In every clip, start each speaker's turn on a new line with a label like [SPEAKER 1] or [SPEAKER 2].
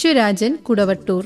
[SPEAKER 1] വിശ്വരാജൻ കുടവട്ടൂർ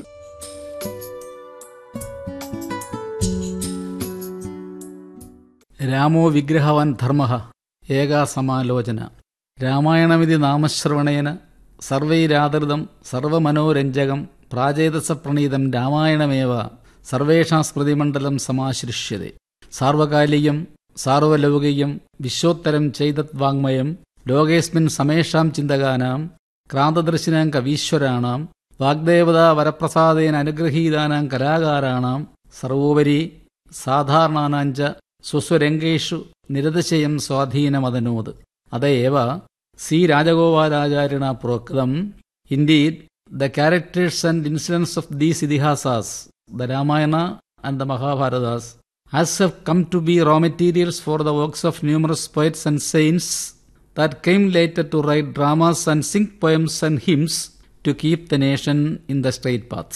[SPEAKER 2] രാമോ വിഗ്രഹവാൻ ധർമ്മ ഏകാ സമാലോചന രാമായണമിതി നാമശ്രവണേന സർവൈരാദൃതം സർവമനോരഞ്ജകം പ്രാചേതസപ്രണീതം രാമായണമേവ സർവേഷാം സ്മൃതിമണ്ഡലം സമാശ്രിഷ്യത്തെ സാർവകാലികം സാർവലൗകികം വിശ്വോത്തരം ചെയ്തത് വാങ്മയം ലോകേസ്മിൻ സമേഷാം ചിന്തകാനാം ക്രാന്തദർശിനാം കവീശ്വരാണാം വാഗ്ദേവതാ വരപ്രസാദേന അനുഗ്രഹീതാനാം കലാകാരാണാം സർവോപരി സാധാരണാനാഞ്ച സ്വസ്വരംഗേഷു നിരതിശയം സ്വാധീനമതനോത് അതയേവ സി രാജഗോപാലാചാര്യണ പ്രോക്തം indeed the characters and incidents of these ഇതിഹാസാസ് ദ രാമായണ ആൻഡ് ദ മഹാഭാരതാസ് as have come to be raw materials for the works of numerous poets and saints that came later to write dramas and sing poems and hymns to keep the nation in the straight paths.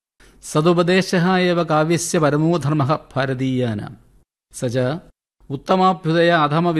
[SPEAKER 2] സതുപദേശः एव काव्यस्य परमो धर्मः भारतीयानां स च उत्तमाभ्युदय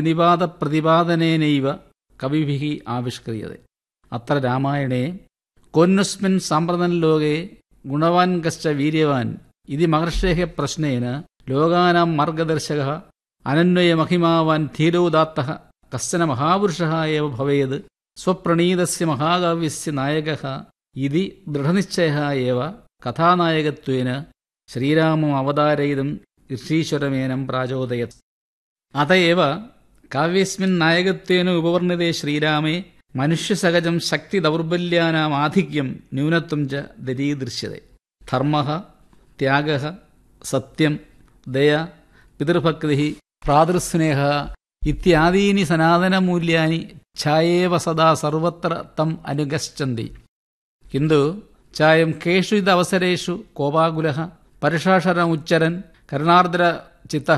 [SPEAKER 2] अधमविनिवादप्रतिपादनेनैव कविभिः आविष्क्रियते अत्र रामायणे कोऽन्यस्मिन् साम्प्रतंलोके गुणवान् कश्च वीर्यवान् इति महर्षेः प्रश्नेन ലോകാനാം മാർഗദർശക അനന്വയമഹിമാവാൻ ധീരോദാത്ത കശ്ചന മഹാപുരുഷ ഏവ ഭവേത് സ്വപ്രണീതസ്യ മഹാകാവ്യസ്യ നായക ഇതി ദൃഢനിശ്ചയ ഏവ കഥാനായകത്വേന ശ്രീരാമം അവതാരയിതും ഋഷീശ്വരമേനം പ്രാചോദയത് അതയേവ കാവ്യസ്മിൻ നായകത്വേന ഉപവർണിതേ ശ്രീരാമേ മനുഷ്യസഹജം ശക്തി ദൗർബല്യാനാം ആധിക്യം ന്യൂനത്വം ച ദരീദൃശ്യത്തെ ധർമ്മ ത്യാഗ സത്യം ദയ പിതൃഭക്തി ഭ്രാതൃസ്നേഹ ഇത്യാദീനി സനാതനമൂല്യാനി ഛായേവ സദാ സർവത്ര തം അനുഗച്ഛന്തി കിന്തു ചായം കേഷു അവസരേഷു കോപാകുല പരുഷാക്ഷരമുച്ചരൻ കരുണാർദ്ര ചിത്ത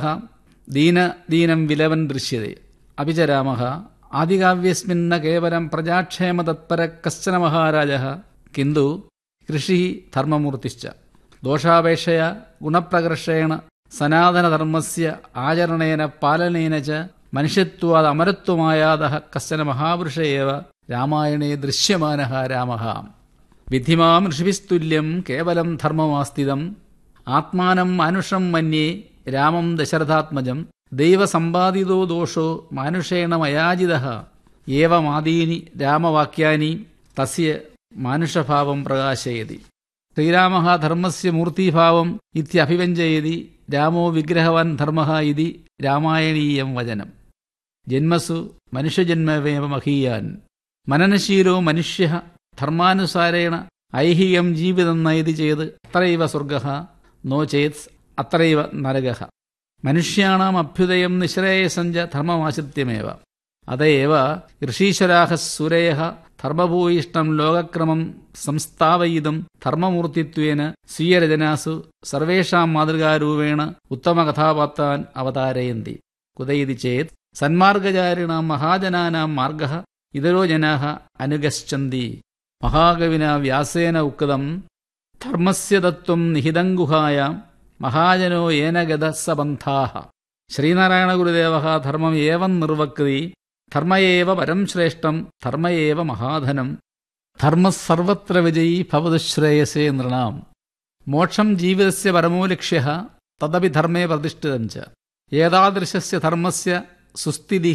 [SPEAKER 2] ദീനദീനം വിലവൻ ദൃശ്യത്തെ അപി ച രാമ ആദികാവ്യസ്മിന്ന കേവലം പ്രജാക്ഷേമതത്പര കശ്ചന മഹാരാജ കിന്തു കൃഷി ധർമ്മമൂർത്തിശ്ച ദോഷാപേക്ഷയ ഗുണപ്രകർഷേണ സനാതനധർമ്മസ്യ ആചരണേന പാലനേന ച മനുഷ്യത്വാദ് അമരത്വമായാത കശ്ചന മഹാപുരുഷ ഏവ രാമായണേ ദൃശ്യമാന രാമ വിധിമാം ഋഷിഭിസ്തുല്യം കേവലം ധർമ്മമാസ്ഥിതം ആത്മാനം മാനുഷം മന്യേ രാമം ദശരഥാത്മജം ദൈവസമ്പാദിതോ ദോഷോ മാനുഷേണ മയാജിത ഏവമാദീനി രാമവാക്യാനി തസ്യ മാനുഷഭാവം പ്രകാശയതി ശ്രീരാമ ധർമ്മസ്യ മൂർത്തിഭാവം ഇത്യഭിവ്യഞ്ജയതി രാമോ വിഗ്രഹവാൻ ധർമ്മ ഇതി രാമായണീയം വചനം ജന്മസു മനുഷ്യജന്മവേവ മഹീയാൻ മനനശീലോ മനുഷ്യ ധർമാനുസാരേണ ഐഹികം ജീവിതം നയതി ചേത് അത്രൈവ സ്വർഗ നോ ചേത് അത്രൈവ നരക മനുഷ്യാണാം അഭ്യുദയം നിശ്രേയസഞ്ച ധർമ്മമാശ്രിത്യമേവ അതയേവ ഋഷീശ്വരാഹ സൂരയ ധർമ്മഭൂയിഷ്ടം ലോകക്രമം സംസ്ഥാപയിതും ധർമ്മമൂർത്തിത്വേന സ്വീയരചനാസു സർവേഷാം മാതൃകാരൂപേണ ഉത്തമകഥാപാത്രാൻ അവതാരയന്തി കുതയിതി ചേത് സന്മാർഗചാരിണാം മഹാജനാനാം മാർഗ ഇതരോ ജനാ അനുഗച്ഛന്തി മഹാകവിന വ്യാസേന ഉക്തം ധർമ്മസ്യ തത്വം നിഹിതം ഗുഹായാം മഹാജനോ ഏന ഗത സബന്ധാഹ ശ്രീനാരായണ ഗുരുദേവ ധർമ്മം ഏവം നിർവക്തി ധർമ്മയേവ പരം ശ്രേഷ്ഠം ധർമ്മയേവ മഹാധനം ധർമ്മ സർവത്ര വിജയീ ഭവതു ശ്രേയസേ നൃണാം മോക്ഷം ജീവിതസ്യ പരമോ ലക്ഷ്യ തദപി ധർമ്മേ പ്രതിഷ്ഠിതം ച ഏതാദൃശസ്യ ധർമ്മസ്യ സുസ്ഥിതി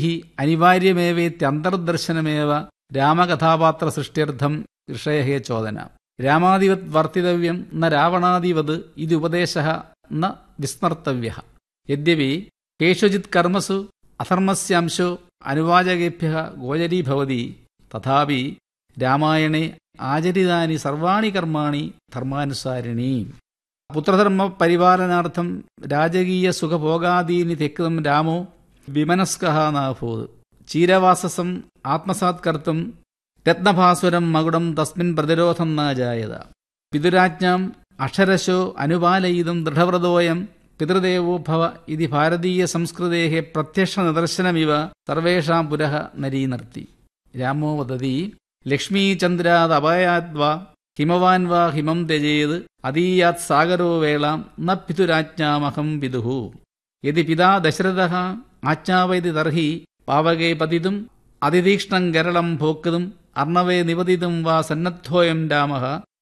[SPEAKER 2] അനിവാര്യമേവേത്യന്തർദർശനമേവ രാമകഥാപാത്ര സൃഷ്ട്യർത്ഥം ഋഷയ ചോദന രാമാദിവത് വർത്തിതവ്യം ന രാവണാദിവത് ഇത് ഉപദേശ ന വിസ്മർത്തവ്യ യദ്യപി കേഷുചിത് കർമ്മസു അധർമ്മസ്യാംശോ അനുവാചകേഭ്യ ഗോചരീഭവതി തഥാപി രാമായണേ ആചരിതാനി സർവാണി കർമാണി ധർമാനുസാരിണി പുത്രധർമ്മ പരിപാലനാർത്ഥം രാജകീയ സുഖഭോഗാദീനി തെക്തം രാമോ വിമനസ്കഃ നാഭൂത് ചീരവാസസം ആത്മസാത്കർത്തും രത്നഭാസുരം മകുടം തസ്മിൻ പ്രതിരോധം നാജായത പിതുരാജ്ഞാം അക്ഷരശോ അനുപാലയിതും ദൃഢവ്രതോയം പിതൃദേവോ ഭവ ഇതി ഭാരതീയ സംസ്കൃതേ പ്രത്യക്ഷ നിദർശനമിവ സർവേഷാം പുരഃ നരീനർത്തി രാമോ വദതി ലക്ഷ്മീചന്ദ്രാദപയാദ്വാ ഹിമവാൻ വാ ഹിമം ത്യജേത് അതീയാത് സാഗരോ വേളാം ന പിതുരാജ്ഞാമഹം വിദുഹു യതി പിതാ ദശരഥ ആജ്ഞാവയതി തർഹി പാവകേ പതിതും അതിതീക്ഷ്ണം ഗരളം ഭോക്തും അർണവേ നിപതിതും വാ സന്നദ്ധോയം രാമ